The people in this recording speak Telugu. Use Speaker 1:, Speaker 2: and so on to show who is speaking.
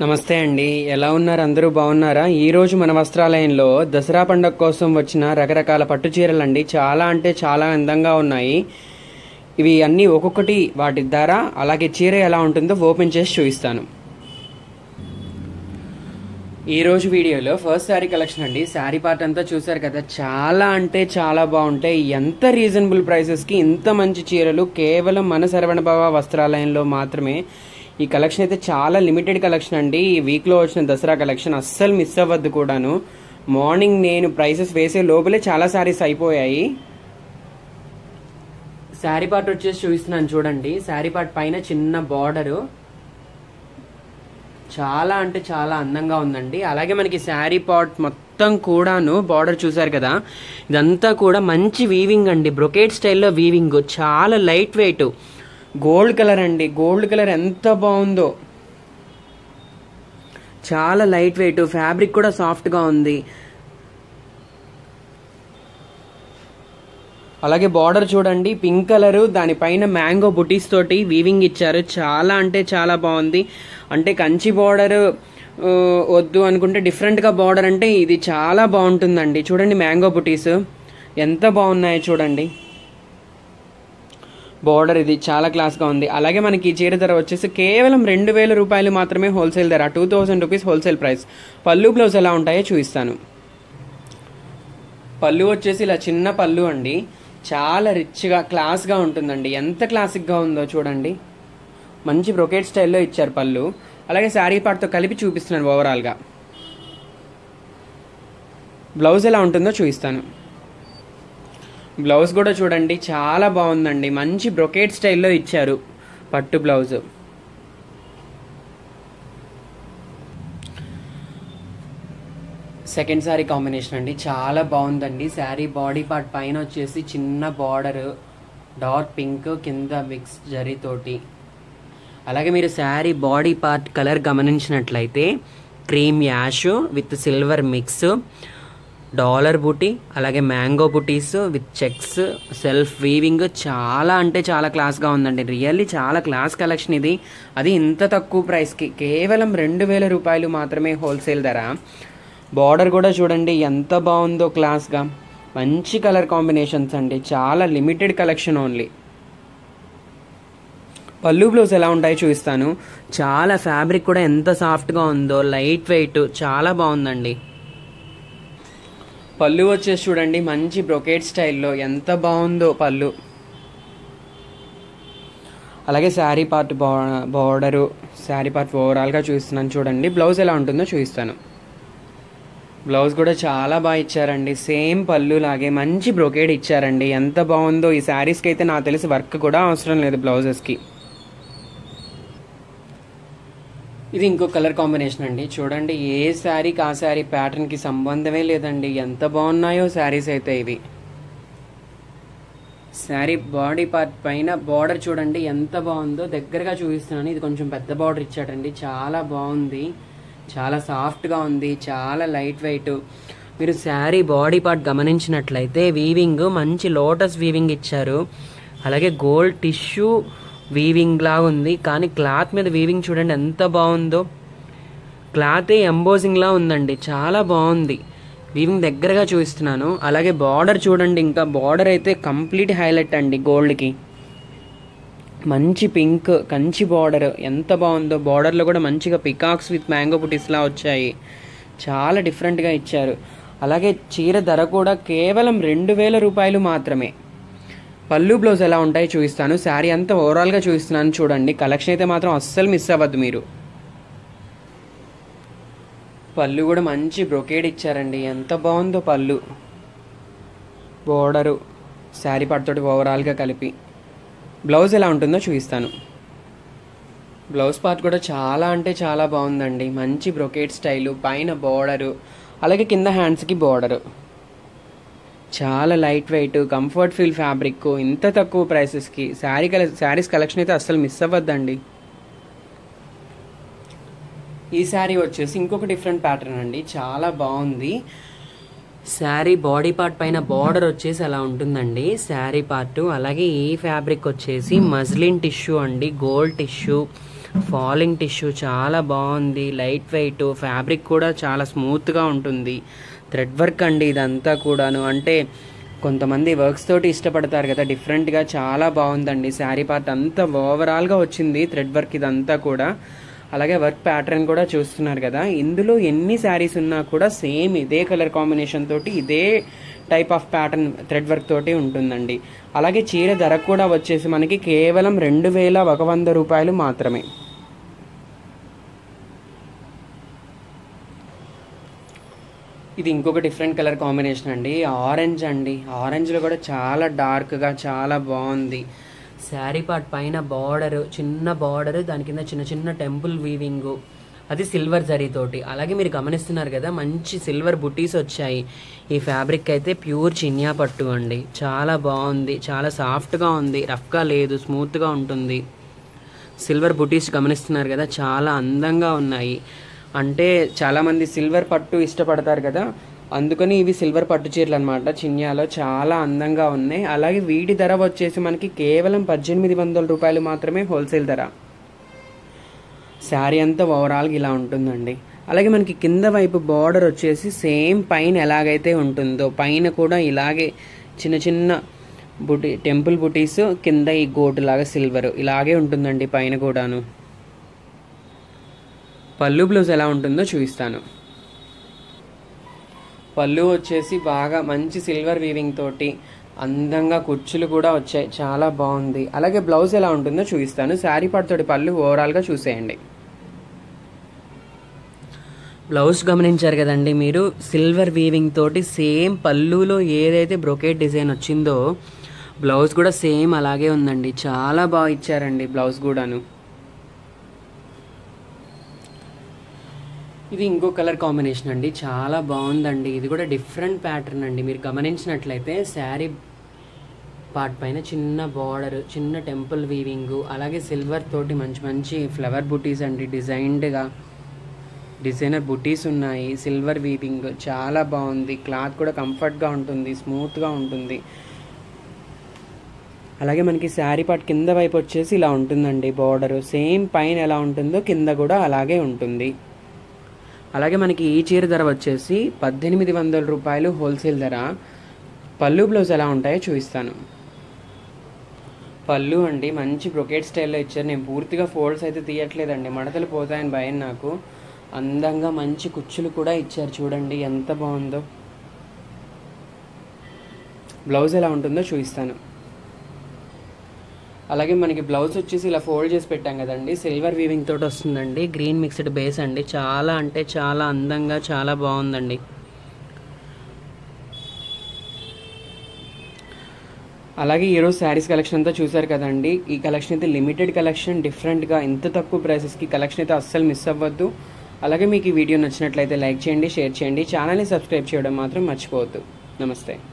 Speaker 1: నమస్తే అండి ఎలా ఉన్నారు అందరూ బాగున్నారా ఈ రోజు మన వస్త్రాలయంలో దసరా పండుగ కోసం వచ్చిన రకరకాల పట్టు చీరలు అండి చాలా అంటే చాలా అందంగా ఉన్నాయి ఇవి అన్నీ ఒక్కొక్కటి వాటి ధర అలాగే చీర ఎలా ఉంటుందో ఓపెన్ చేసి చూపిస్తాను ఈ రోజు వీడియోలో ఫస్ట్ శారీ కలెక్షన్ అండి శారీ పార్ట్ అంతా చూసారు కదా చాలా అంటే చాలా బాగుంటాయి ఎంత రీజనబుల్ ప్రైసెస్కి ఇంత మంచి చీరలు కేవలం మన శరవణ భవ వస్త్రాలయంలో మాత్రమే ఈ కలెక్షన్ అయితే చాలా లిమిటెడ్ కలెక్షన్ అండి ఈ వీక్లో వచ్చిన దసరా కలెక్షన్ అస్సలు మిస్ అవ్వద్దు కూడాను మార్నింగ్ నేను ప్రైసెస్ వేసే లోపలే చాలా శారీస్ అయిపోయాయి శారీ పార్ట్ వచ్చేసి చూపిస్తున్నాను చూడండి శారీ పార్ట్ పైన చిన్న బార్డరు చాలా అంటే చాలా అందంగా ఉందండి అలాగే మనకి శారీ పాట్ మొత్తం కూడాను బార్డర్ చూసారు కదా ఇదంతా కూడా మంచి వీవింగ్ అండి బ్రొకేట్ స్టైల్లో వీవింగ్ చాలా లైట్ వెయిట్ గోల్డ్ కలర్ అండి గోల్డ్ కలర్ ఎంత బాగుందో చాలా లైట్ వెయిట్ ఫ్యాబ్రిక్ కూడా సాఫ్ట్గా ఉంది అలాగే బార్డర్ చూడండి పింక్ కలర్ దానిపైన మ్యాంగో బుటీస్ తోటి వీవింగ్ ఇచ్చారు చాలా అంటే చాలా బాగుంది అంటే కంచి బార్డర్ వద్దు అనుకుంటే డిఫరెంట్గా బార్డర్ అంటే ఇది చాలా బాగుంటుందండి చూడండి మ్యాంగో బుటీస్ ఎంత బాగున్నాయో చూడండి బార్డర్ ఇది చాలా క్లాస్గా ఉంది అలాగే మనకి ఈ చీర ధర వచ్చేసి కేవలం రెండు వేల రూపాయలు మాత్రమే హోల్సేల్ ధర two thousand rupees wholesale price pallu blouse ఎలా ఉంటాయో చూపిస్తాను పళ్ళు వచ్చేసి ఇలా చిన్న పళ్ళు అండి చాలా రిచ్గా క్లాస్గా ఉంటుందండి ఎంత క్లాసిక్గా ఉందో చూడండి మంచి బ్రొకేట్ స్టైల్లో ఇచ్చారు పళ్ళు అలాగే శారీ పార్ట్తో కలిపి చూపిస్తున్నాను ఓవరాల్గా బ్లౌజ్ ఎలా ఉంటుందో చూపిస్తాను బ్లౌజ్ కూడా చూడండి చాలా బాగుందండి మంచి బ్రొకేట్ స్టైల్లో ఇచ్చారు పట్టు బ్లౌజ్ సెకండ్ శారీ కాంబినేషన్ అండి చాలా బాగుందండి శారీ బాడీ పార్ట్ పైన వచ్చేసి చిన్న బార్డర్ డార్క్ పింక్ కింద మిక్స్ జరీతోటి అలాగే మీరు శారీ బాడీ పార్ట్ కలర్ గమనించినట్లయితే cream ash with silver mix dollar బుటీ అలాగే మ్యాంగో బుటీస్ విత్ చెక్స్ సెల్ఫ్ వీవింగ్ చాలా అంటే చాలా క్లాస్గా ఉందండి రియల్లీ చాలా క్లాస్ కలెక్షన్ ఇది అది ఇంత తక్కువ ప్రైస్కి కేవలం రెండు వేల రూపాయలు మాత్రమే హోల్సేల్ ధర బార్డర్ కూడా చూడండి ఎంత బాగుందో క్లాస్గా మంచి కలర్ కాంబినేషన్స్ అండి చాలా limited collection only pallu blouse ఎలా ఉంటాయో చూపిస్తాను చాలా ఫ్యాబ్రిక్ కూడా ఎంత సాఫ్ట్గా ఉందో లైట్ వెయిట్ చాలా బాగుందండి పళ్ళు వచ్చేసి చూడండి మంచి బ్రొకేట్ స్టైల్లో ఎంత బాగుందో పళ్ళు అలాగే శారీ పార్ట్ బా బార్డరు శారీ పార్ట్ ఓవరాల్గా చూస్తున్నాను చూడండి బ్లౌజ్ ఎలా ఉంటుందో చూపిస్తాను బ్లౌజ్ కూడా చాలా బాగా ఇచ్చారండి సేమ్ పళ్ళు లాగే మంచి బ్రొకేడ్ ఇచ్చారండి ఎంత బాగుందో ఈ శారీస్కి అయితే నాకు తెలిసి వర్క్ కూడా అవసరం లేదు బ్లౌజెస్కి ఇది ఇంకో కలర్ కాంబినేషన్ అండి చూడండి ఏ శారీకి ఆ శారీ ప్యాటర్న్కి సంబంధమే లేదండి ఎంత బాగున్నాయో శారీస్ అయితే ఇవి శారీ బాడీ పార్ట్ పైన బార్డర్ చూడండి ఎంత బాగుందో దగ్గరగా చూపిస్తున్నాను ఇది కొంచెం పెద్ద బార్డర్ ఇచ్చాడండి చాలా బాగుంది చాలా సాఫ్ట్గా ఉంది చాలా లైట్ వెయిట్ మీరు శారీ బాడీ పార్ట్ గమనించినట్లయితే వీవింగ్ మంచి లోటస్ వీవింగ్ ఇచ్చారు అలాగే గోల్డ్ టిష్యూ వీవింగ్ లా ఉంది కానీ క్లాత్ మీద వీవింగ్ చూడండి ఎంత బాగుందో క్లాతే ఎంబోజింగ్ లా ఉందండి చాలా బాగుంది వీవింగ్ దగ్గరగా చూపిస్తున్నాను అలాగే బార్డర్ చూడండి ఇంకా బార్డర్ అయితే కంప్లీట్ హైలైట్ అండి గోల్డ్కి మంచి పింక్ కంచి బార్డర్ ఎంత బాగుందో బార్డర్లో కూడా మంచిగా పికాక్స్ విత్ మ్యాంగో బుటీస్లా వచ్చాయి చాలా డిఫరెంట్గా ఇచ్చారు అలాగే చీర ధర కూడా కేవలం రెండు వేల రూపాయలు మాత్రమే పళ్ళు బ్లౌజ్ ఎలా ఉంటాయో చూపిస్తాను శారీ అంతా ఓవరాల్గా చూపిస్తున్నాను చూడండి కలెక్షన్ అయితే మాత్రం అస్సలు మిస్ అవ్వద్దు మీరు పళ్ళు కూడా మంచి బ్రొకేడ్ ఇచ్చారండి ఎంత బాగుందో పళ్ళు బోర్డరు శారీ పట్టుతోటి ఓవరాల్గా కలిపి బ్లౌజ్ ఎలా ఉంటుందో చూపిస్తాను బ్లౌజ్ పార్ట్ కూడా చాలా అంటే చాలా బాగుందండి మంచి బ్రొకేట్ స్టైలు పైన బోర్డరు అలాగే కింద హ్యాండ్స్కి బోర్డరు చాలా light weight comfort feel fabric ఇంత తక్కువ ప్రైసెస్కి శారీ కల శారీస్ కలెక్షన్ అయితే అస్సలు మిస్ అవ్వద్దండి ఈ శారీ వచ్చేసి ఇంకొక డిఫరెంట్ ప్యాటర్న్ అండి చాలా బాగుంది శారీ బాడీ పార్ట్ పైన బార్డర్ వచ్చేసి అలా ఉంటుందండి శారీ పార్ట్ అలాగే ఈ ఫ్యాబ్రిక్ వచ్చేసి మజ్లిన్ టిష్యూ అండి గోల్డ్ టిష్యూ ఫాలింగ్ టిష్యూ చాలా బాగుంది లైట్ వెయిట్ ఫ్యాబ్రిక్ కూడా చాలా స్మూత్గా ఉంటుంది థ్రెడ్ వర్క్ అండి ఇదంతా కూడాను అంటే కొంతమంది వర్క్స్ తోటి ఇష్టపడతారు కదా డిఫరెంట్గా చాలా బాగుందండి శారీ పార్ట్ అంతా ఓవరాల్గా వచ్చింది థ్రెడ్ వర్క్ ఇదంతా కూడా అలాగే వర్క్ ప్యాటర్న్ కూడా చూస్తున్నారు కదా ఇందులో ఎన్ని శారీస్ ఉన్నా కూడా సేమ్ ఇదే కలర్ కాంబినేషన్ తోటి ఇదే type of pattern thread work తోటి ఉంటుందండి అలాగే చీర ధర కూడా వచ్చేసి మనకి కేవలం రెండు వేల ఒక వంద రూపాయలు మాత్రమే ఇది ఇంకొక డిఫరెంట్ కలర్ కాంబినేషన్ అండి ఆరెంజ్ అండి ఆరెంజ్లో కూడా చాలా డార్క్గా చాలా బాగుంది శారీ పార్ట్ పైన బార్డర్ చిన్న బార్డర్ దాని కింద చిన్న చిన్న టెంపుల్ వీవింగ్ అది సిల్వర్ జరీ తోటి అలాగే మీరు గమనిస్తున్నారు కదా మంచి సిల్వర్ బుటీస్ వచ్చాయి ఈ ఫ్యాబ్రిక్ అయితే ప్యూర్ చిన్యా పట్టు అండి చాలా బాగుంది చాలా సాఫ్ట్గా ఉంది రఫ్గా లేదు స్మూత్గా ఉంటుంది సిల్వర్ బుటీస్ గమనిస్తున్నారు కదా చాలా అందంగా ఉన్నాయి అంటే చాలామంది సిల్వర్ పట్టు ఇష్టపడతారు కదా అందుకని ఇవి సిల్వర్ పట్టు చీరలు అనమాట చిన్యాలో చాలా అందంగా ఉన్నాయి అలాగే వీటి ధర వచ్చేసి మనకి కేవలం పద్దెనిమిది వందల రూపాయలు మాత్రమే హోల్సేల్ ధర శారీ అంతా ఓవరాల్గా ఇలా ఉంటుందండి అలాగే మనకి కింద వైపు బార్డర్ వచ్చేసి సేమ్ పైన ఎలాగైతే ఉంటుందో పైన కూడా ఇలాగే చిన్న చిన్న బుటీ టెంపుల్ బుటీస్ కింద ఈ గోటు లాగా సిల్వర్ ఇలాగే ఉంటుందండి పైన కూడాను పళ్ళు బ్లౌజ్ ఎలా ఉంటుందో చూపిస్తాను పళ్ళు వచ్చేసి బాగా మంచి సిల్వర్ వీవింగ్ తోటి అందంగా కుర్చీలు కూడా వచ్చాయి చాలా బాగుంది అలాగే బ్లౌజ్ ఎలా ఉంటుందో చూపిస్తాను శారీ పట్టుతోటి పళ్ళు ఓవరాల్గా చూసేయండి బ్లౌజ్ గమనించారు కదండి మీరు సిల్వర్ వీవింగ్ తోటి సేమ్ పళ్ళులో ఏదైతే బ్రొకేట్ డిజైన్ వచ్చిందో బ్లౌజ్ కూడా సేమ్ అలాగే ఉందండి చాలా బాగా ఇచ్చారండి బ్లౌజ్ కూడాను ఇది ఇంకో కలర్ కాంబినేషన్ అండి చాలా బాగుందండి ఇది కూడా డిఫరెంట్ ప్యాటర్న్ అండి మీరు గమనించినట్లయితే శారీ పార్ట్ పైన చిన్న బార్డర్ చిన్న టెంపుల్ వీవింగ్ అలాగే సిల్వర్ తోటి మంచి మంచి ఫ్లవర్ బుటీస్ అండి డిజైన్డ్గా డిజైనర్ బుటీస్ ఉన్నాయి సిల్వర్ వీవింగ్ చాలా బాగుంది క్లాత్ కూడా కంఫర్ట్గా ఉంటుంది స్మూత్గా ఉంటుంది అలాగే మనకి శారీ పార్ట్ కింద వైపు వచ్చేసి ఇలా ఉంటుందండి బార్డర్ సేమ్ పైన ఎలా ఉంటుందో కింద కూడా అలాగే ఉంటుంది అలాగే మనకి ఈ చీర ధర వచ్చేసి పద్దెనిమిది వందల రూపాయలు హోల్సేల్ ధర పళ్ళు బ్లౌజ్ ఎలా ఉంటాయో చూపిస్తాను పళ్ళు అండి మంచి బ్రొకేట్ స్టైల్లో ఇచ్చారు నేను పూర్తిగా ఫోల్డ్స్ అయితే తీయట్లేదండి మడతలు పోతాయని భయం నాకు అందంగా మంచి కుచ్చులు కూడా ఇచ్చారు చూడండి ఎంత బాగుందో బ్లౌజ్ ఎలా ఉంటుందో చూపిస్తాను అలాగే మనకి బ్లౌజ్ వచ్చేసి ఇలా ఫోల్డ్ చేసి పెట్టాం కదండి సిల్వర్ వీవింగ్ తోటి వస్తుందండి గ్రీన్ మిక్స్డ్ బేస్ అండి చాలా అంటే చాలా అందంగా చాలా బాగుందండి అలాగే ఈరోజు శారీస్ కలెక్షన్ అంతా చూసారు కదండి ఈ కలెక్షన్ అయితే లిమిటెడ్ కలెక్షన్ డిఫరెంట్గా ఇంత తక్కువ ప్రైసెస్కి కలెక్షన్ అయితే అస్సలు మిస్ అవ్వద్దు అలాగే మీకు ఈ వీడియో నచ్చినట్లయితే లైక్ చేయండి షేర్ చేయండి ఛానల్ని సబ్స్క్రైబ్ చేయడం మాత్రం మర్చిపోవద్దు నమస్తే